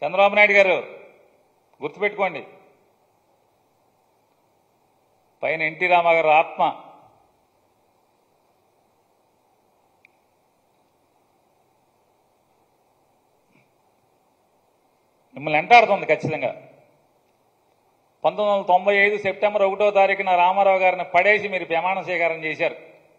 చంద్రబాబు నాయుడు గారు గుర్తుపెట్టుకోండి పైన ఎన్టీ రామాగారు ఆత్మ మిమ్మల్ని వెంటాడుతుంది ఖచ్చితంగా పంతొమ్మిది వందల తొంభై ఐదు సెప్టెంబర్ ఒకటో తారీఖున రామారావు గారిని పడేసి మీరు ప్రమాణ స్వీకారం చేశారు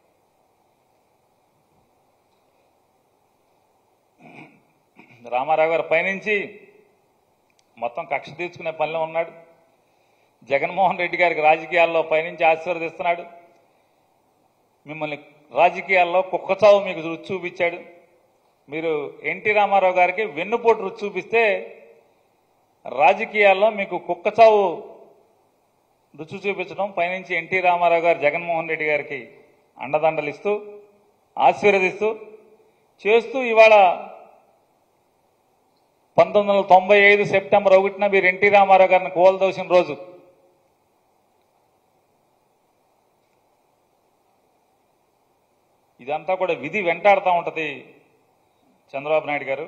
రామారావు గారు పైనుంచి మొత్తం కక్ష తీర్చుకునే పనిలో ఉన్నాడు జగన్మోహన్ రెడ్డి గారికి రాజకీయాల్లో పైనుంచి ఆశీర్వదిస్తున్నాడు మిమ్మల్ని రాజకీయాల్లో కుక్కచావు మీకు రుచి చూపించాడు మీరు ఎన్టీ రామారావు గారికి వెన్నుపోటు రుచి చూపిస్తే రాజకీయాల్లో మీకు కుక్కచావు రుచి చూపించడం పైనుంచి ఎన్టీ రామారావు గారు జగన్మోహన్ రెడ్డి గారికి అండదండలు ఇస్తూ ఆశీర్వదిస్తూ చేస్తూ ఇవాళ పంతొమ్మిది వందల తొంభై ఐదు సెప్టెంబర్ ఒకటిన మీరు ఎన్టీ రామారావు గారిని కోల్దోసిన రోజు ఇదంతా కూడా విధి వెంటాడుతూ ఉంటది చంద్రబాబు నాయుడు గారు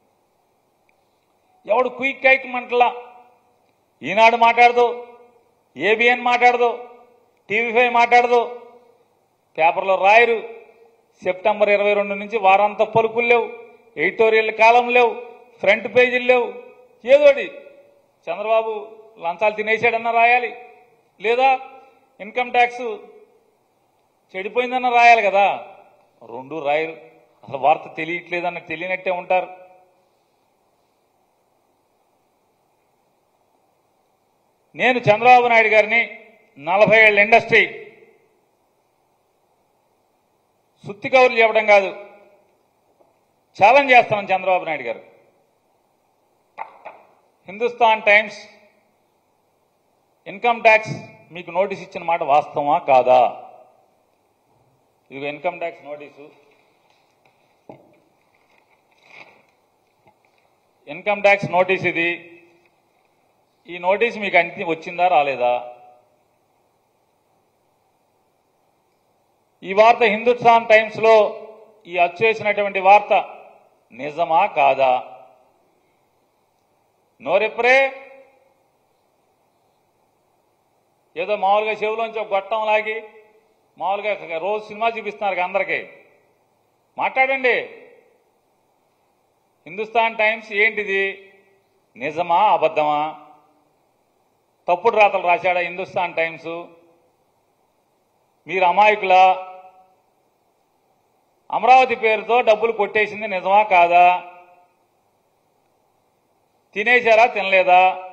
ఎవడు క్విక్ కైక్ మంటలా ఈనాడు మాట్లాడదు ఏబిఎన్ మాట్లాడదు టీవీ ఫైవ్ మాట్లాడదు పేపర్లో రాయరు సెప్టెంబర్ ఇరవై రెండు నుంచి వారాంత పలుకులు లేవు ఎడిటోరియల్ కాలం లేవు ఫ్రంట్ పేజీలు లేవు ఏదోటి చంద్రబాబు లంచాలు తినేసాడన్నా రాయాలి లేదా ఇన్కమ్ ట్యాక్స్ చెడిపోయిందన్న రాయాలి కదా రెండు రాయరు అసలు వార్త తెలియట్లేదన్న తెలియనట్టే ఉంటారు నేను చంద్రబాబు నాయుడు గారిని నలభై ఏళ్ళ ఇండస్ట్రీ సుత్తి కౌరులు చెప్పడం కాదు ఛాలెంజ్ చేస్తున్నాను చంద్రబాబు నాయుడు గారు హిందుస్థాన్ టైమ్స్ ఇన్కమ్ ట్యాక్స్ మీకు నోటీస్ ఇచ్చిన మాట వాస్తవమా కాదా ఇది income tax notice income tax notice ఇది ఈ నోటీస్ మీకు అంతి వచ్చిందా రాలేదా ఈ వార్త హిందుస్థాన్ టైమ్స్ లో ఈ అచ్చు వేసినటువంటి వార్త నిజమా కాదా నోరెప్పురే ఏదో మామూలుగా చెవులోంచి ఒక గొట్టం లాగి మామూలుగా రోజు సినిమా చూపిస్తున్నారు కదా అందరికీ మాట్లాడండి హిందుస్థాన్ టైమ్స్ ఏంటిది నిజమా అబద్ధమా తప్పుడు రాతలు రాశాడా హిందుస్థాన్ టైమ్స్ మీరు అమాయకులా అమరావతి పేరుతో డబ్బులు కొట్టేసింది నిజమా కాదా తినేశారా తినలేదా